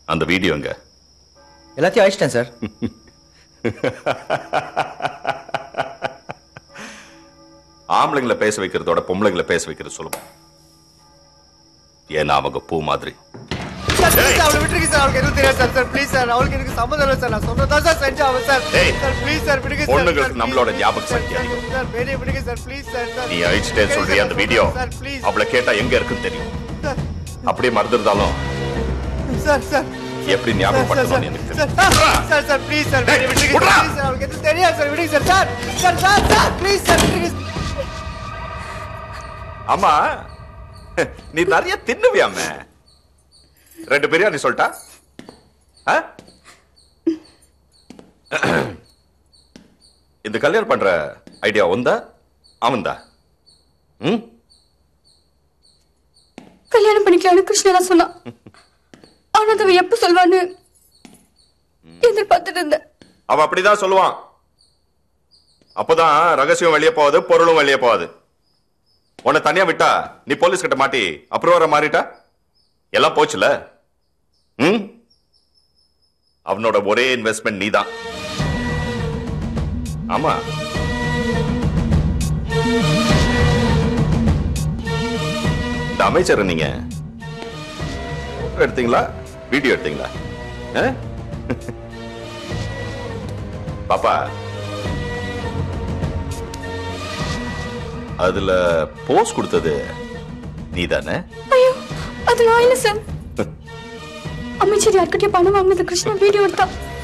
அந்த வீடியோ எங்க எல்லாத்தையும் அழிச்சிட்டேன் சார் ஆம்பளைங்களை பேச வைக்கிறதோட பொம்பளைங்களை பேச வைக்கிறது சுலபம் ஏன்னா அவங்க பூ மாதிரி சார் please, அவளை விட்டுருங்க சார் அவளுக்கு எதுவும் தெரியாது சார் சார் ப்ளீஸ் சார் அவளுக்கு எனக்கு சம்மந்தம் இல்லை சார் நான் சொன்னதான் சார் செஞ்சு அவன் சார் ஏய், சார் ப்ளீஸ் சார் விடுங்க சார் பொண்ணுங்களுக்கு நம்மளோட ஞாபக சார் சக்தி அதிகம் சார் வெளியே விடுங்க சார் ப்ளீஸ் சார் சார் நீ அழிச்சிட்டேன்னு சொல்றிய அந்த வீடியோ சார் ப்ளீஸ் அவளை கேட்டா எங்க இருக்குன்னு தெரியும் அப்படியே மறந்துருந்தாலும் சார் சார் எப்படி சார் சார் ஞாபகப்படுத்தணும்னு எனக்கு தெரியும் sir sir sir sir please sir வெளியே விட்டுருங்க சார் ப்ளீஸ் சார் அவளுக்கு எதுவும் தெரியாது சார் விடுங்க sir sir sir sir sir please sir விடுங்க ஆமா நீ நிறைய தின்னுவியாம ரெண்டு பிரியாணி சொல்லிட்டா ஆ? இந்த கல்யாணம் பண்ற ஐடியா உந்தா அவன்தா ம் கல்யாணம் பண்ணிக்கலாம்னு கிருஷ்ணா சொன்னான் ஆனா அதை அவன் எப்ப சொல்வான்னு எதிர்பார்த்துட்டு இருந்தேன் அவன் அப்படிதான் சொல்லுவான் அப்பதான் ரகசியம் வெளியே போகாது பொருளும் வெளியே போகாது உன்னை தனியா விட்டா நீ போலீஸ் கிட்ட மாட்டி அப்புறம் வர மாறிட்டா எல்லாம் போச்சுல ம் அவனோட ஒரே இன்வெஸ்ட்மெண்ட் நீதான் ஆமா இந்த அமைச்சர் நீங்க photo எடுத்தீங்களா வீடியோ எடுத்தீங்களா ஆ? பாப்பா அதுல போஸ் கொடுத்தது நீதானே ஐயோ அது நான் இல்ல சார் அமைச்சர் யார்கிட்டயும் பணம் வாங்கினது கிருஷ்ணா வீடியோ எடுத்தா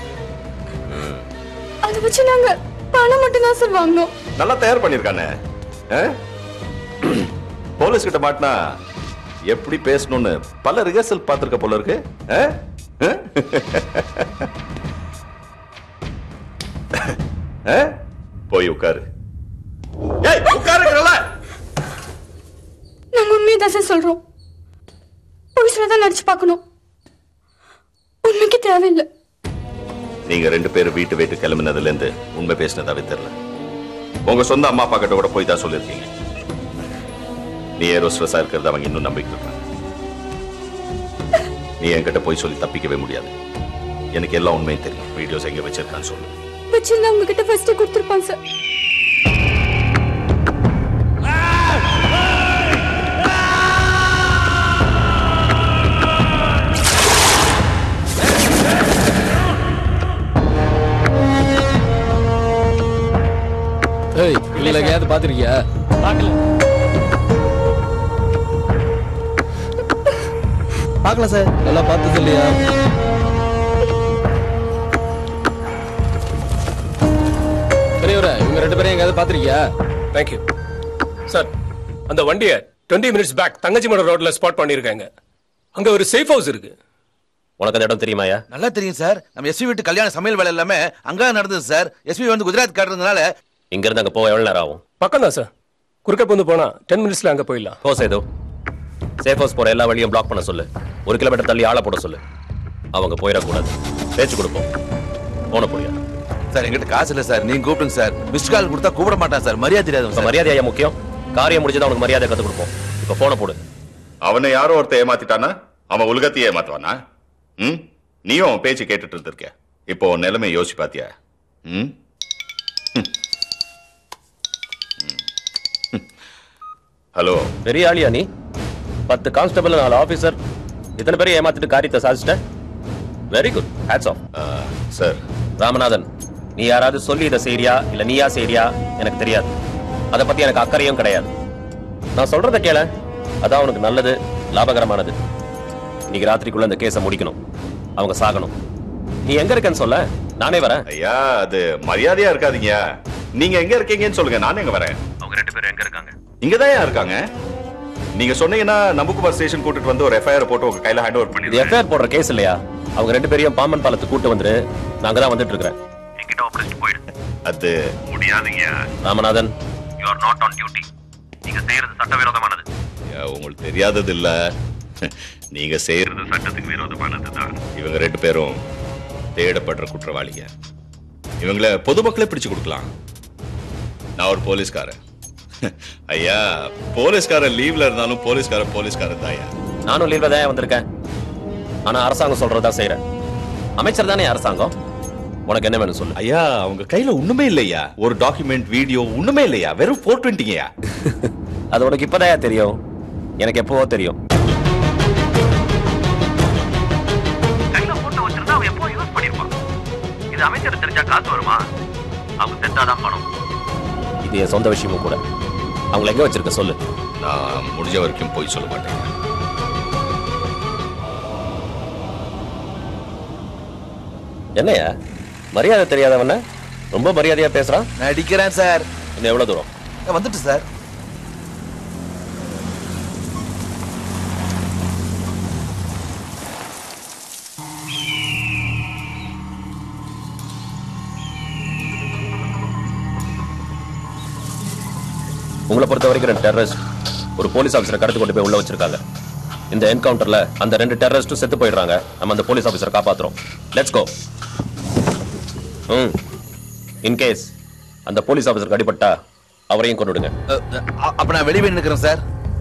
அதை வச்சு நாங்க பணம் மட்டும் தான் சார் வாங்கினோம் நல்லா தயார் பண்ணிருக்கானே ஆ? போலீஸ் கிட்ட மாட்டினா எப்படி பேசணும்னு பல ரிஹர்சல் பார்த்திருக்க போல இருக்கு ஆ? ஆ? ஆ? போய் உட்காரு ஏய் உட்காருங்கல்ல நாங்க உண்மையை தான் சார் சொல்றோம் பொய்ஸ்ல தான் நடிச்சு பார்க்கணும் உண்மைக்கு தேவையில்லை நீங்க ரெண்டு பேரும் வீட்டு வீட்டு கிளம்பினதுல இருந்து உண்மை பேசினதாவே தெரியல உங்க சொந்த அம்மா அப்பா கிட்ட கூட போய் தான் சொல்லிருக்கீங்க நீ ஏரோஸ்ட்ரஸா இருக்கிறது அவங்க இன்னும் நம்பிக்கை இருக்காங்க நீ என்கிட்ட போய் சொல்லி தப்பிக்கவே முடியாது எனக்கு எல்லா உண்மையும் தெரியும் வீடியோஸ் எங்க வச்சிருக்கான்னு சொல்லு வச்சிருந்தா உங்ககிட்ட ஃபர்ஸ்ட் கொடுத்துருப்பான் சார் ஏய் இவங்களை எங்கேயாவது பாத்திருக்கியா பார்க்கல பார்க்கல சார் நல்லா பார்த்தது இல்லையா பெரியவரே இவங்க ரெண்டு பேரும் எங்கேயாவது பாத்திருக்கியா தேங்க்யூ சார் அந்த வண்டியை டுவெண்ட்டி மினிட்ஸ் பேக் தங்கச்சிமட ரோட்ல ஸ்பாட் பண்ணியிருக்காங்க அங்க ஒரு சேஃப் ஹவுஸ் இருக்கு உனக்கு அந்த இடம் தெரியுமாயா நல்லா தெரியும் சார் நம்ம எஸ்பி வீட்டு கல்யாண சமையல் வேலை எல்லாமே அங்க நடந்தது சார் எஸ்பி வந்து குஜராத் காட்டுறதுனால இங்க இருந்து அங்க போக எவ்வளவு நேரம் ஆகும் பக்கம் தான் சார் குறுக்க வந்து போனா டென் மினிட்ஸ்ல அங்க போயிடலாம் ஹோ சேது சேஃப் ஹவுஸ் போற எல்லா வழியும் பிளாக் பண்ண சொல்லு ஒரு கிலோமீட்டர் தள்ளி ஆளை போட சொல்லு அவங்க போயிடக்கூடாது பேச்சு கொடுப்போம் போன போடியா சார் எங்கிட்ட காசு இல்ல சார் நீங்க கூப்பிடுங்க சார் மிஸ்ட் கால் கொடுத்தா கூப்பிட மாட்டான் சார் மரியாதை தெரியாது இப்ப சார் மரியாதை ஐயா முக்கியம் காரியம் முடிஞ்சது அவனுக்கு மரியாதை கத்து கொடுப்போம் இப்ப போன போடு அவனை யாரோ ஒருத்த ஏமாத்திட்டானா அவன் உலகத்தையே ஏமாத்துவானா ம் நீயும் அவன் பேச்சு கேட்டுட்டு இருந்திருக்க இப்போ உன் நிலைமை யோசிச்சு பாத்தியா ம் ஹலோ பெரிய ஆளியா நீ பத்து கான்ஸ்டபிள் நாலு ஆபீசர் இத்தனை பேரை ஏமாத்திட்டு காரியத்தை சாதிச்சிட்ட very good hats off sir Ramanathan நீ யாராவது சொல்லி இதை செய்றியா இல்ல நீயா செய்றியா எனக்கு தெரியாது அதை பத்தி எனக்கு அக்கறையும் கிடையாது நான் சொல்றத கேள அதான் உனக்கு நல்லது லாபகரமானது இன்னைக்கு ராத்திரிக்குள்ள இந்த கேஸை முடிக்கணும் அவங்க சாகணும் நீ எங்க இருக்கேன்னு சொல்ல நானே வரேன் ஐயா அது மரியாதையா இருக்காதீங்க நீங்க எங்க இருக்கீங்கன்னு சொல்லுங்க நானே எங்க வரேன் அவங்க ரெண்டு பேரும் எங்க இருக்காங்க இங்கதான் ஏன் இருக்காங்க நீங்க சொன்னீங்கன்னா நம்புக்குமார் ஸ்டேஷன் கூட்டிட்டு வந்து ஒரு எஃப்ஐஆர் போட்டு உங்க கையில ஹேண்ட் ஓவர் இது பண்ணிடுறேன் எஃப்ஐஆர் போடுற கேஸ் இல்லையா அவங்க ரெண்டு பேரையும் பாம்பன் பாலத்துக்கு கூட்டு வந்துரு நாங்க தான் வந்துட்டு இருக்கிறேன் அது முடியாதுங்க Ramanathan you are not on duty நீங்க செய்யறது சட்டவிரோதமானது ஐயா, உங்களுக்கு தெரியாதது இல்ல நீங்க செய்யறது சட்டத்துக்கு விரோதமானதுதான் இவங்க ரெண்டு பேரும் தேடப்படுற குற்றவாளிங்க இவங்கள பொதுமக்களே பிடிச்சு கொடுக்கலாம் நான் ஒரு போலீஸ்காரன் ஐயா போலீஸ்காரன் லீவ்ல இருந்தாலும் போலீஸ்காரன் போலீஸ்காரன் தான் ஐயா நானும் லீவ்ல தான் வந்திருக்கேன் ஆனா அரசாங்கம் சொல்றதா செய்யறேன் அமைச்சர் தானே அரசாங்கம் உனக்கு என்ன வேணும் சொல்லு ஐயா அவங்க கையில ஒண்ணுமே இல்லையா ஒரு டாக்குமெண்ட் வீடியோ ஒண்ணுமே இல்லையா வெறும் போர் டுவெண்ட்டிங்கயா அது உனக்கு இப்பதான் தெரியும் எனக்கு எப்பவோ தெரியும் கையில போட்டோ வச்சிருந்தா அவன் எப்போ யூஸ் பண்ணிருப்பான் இது அமைச்சர் தெரிஞ்சா காசு வருமா அவங்க செத்தாதான் பணம் இது என் சொந்த விஷயமும் கூட அவங்கள எங்க வச்சிருக்க சொல்லு நான் முடிஞ்ச வரைக்கும் போய் சொல்ல மாட்டேன் என்னையா மரியாதை தெரியாதவன ரொம்ப மரியாதையா பேசுறான் நடிக்கிறேன் சார் இன்னும் எவ்வளவு தூரம் வந்துட்டு சார் உங்களை பொறுத்த வரைக்கும் ரெண்டு டெரரிஸ்ட் ஒரு போலீஸ் ஆபீசரை கடத்து கொண்டு போய் உள்ள வச்சிருக்காங்க இந்த என்கவுண்டர்ல அந்த ரெண்டு டெரரிஸ்டும் செத்து போயிடுறாங்க நம்ம அந்த போலீஸ் ஆபீசரை காப்பாத்துறோம் லெட்ஸ் கோ ம் இன்கேஸ் அந்த போலீஸ் ஆபீசருக்கு அடிபட்டா அவரையும் கொண்டுடுங்க அ, அ, அப்ப நான் வெளியே நிக்கிறேன் சார்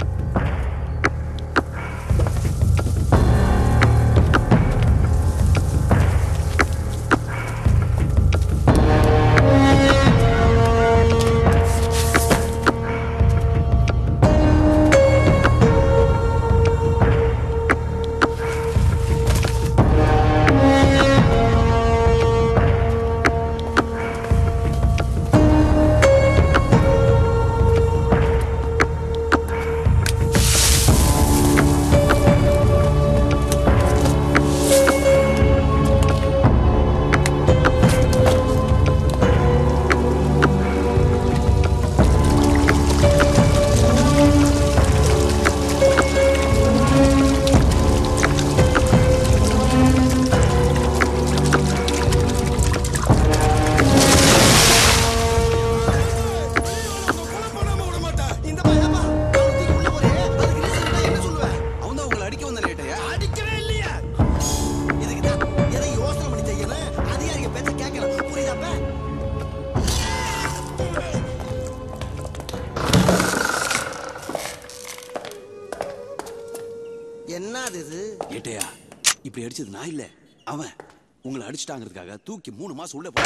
என்னது இது ஏட்டையா இப்படி அடிச்சது நான் இல்ல அவன் உங்களை அடிச்சிட்டாங்கிறதுக்காக தூக்கி மூணு மாசம் உள்ள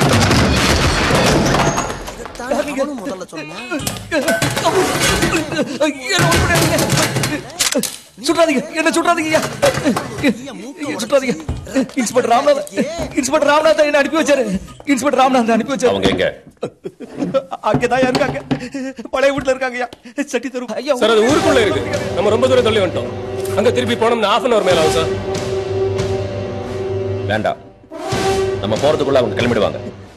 இதைத்தான் அவனும் முதல்ல சொன்னான் சுட்டாதீங்க என்ன சுட்டாதீங்க ஐயா சுட்டாதீங்க இன்ஸ்பெக்டர் ராமநாத் இன்ஸ்பெக்டர் ராமநாத் என்ன அனுப்பி வச்சாரு இன்ஸ்பெக்டர் ராமநாத் அனுப்பி வச்சாரு அவங்க எங்க அங்கதான் இருக்காங்க பழைய வீட்டுல இருக்காங்க ஐயா சட்டி தரும் ஐயா சார் அது ஊருக்குள்ள இருக்கு நம்ம ரொம்ப தூரம் தள்ளி வந்துட்டோம் அங்க திருப்பி போனோம்னா half அன் அவர் மேல ஆகும் சார் வேண்டாம் நம்ம போறதுக்குள்ள அவங்க கிளம்பிடுவாங்க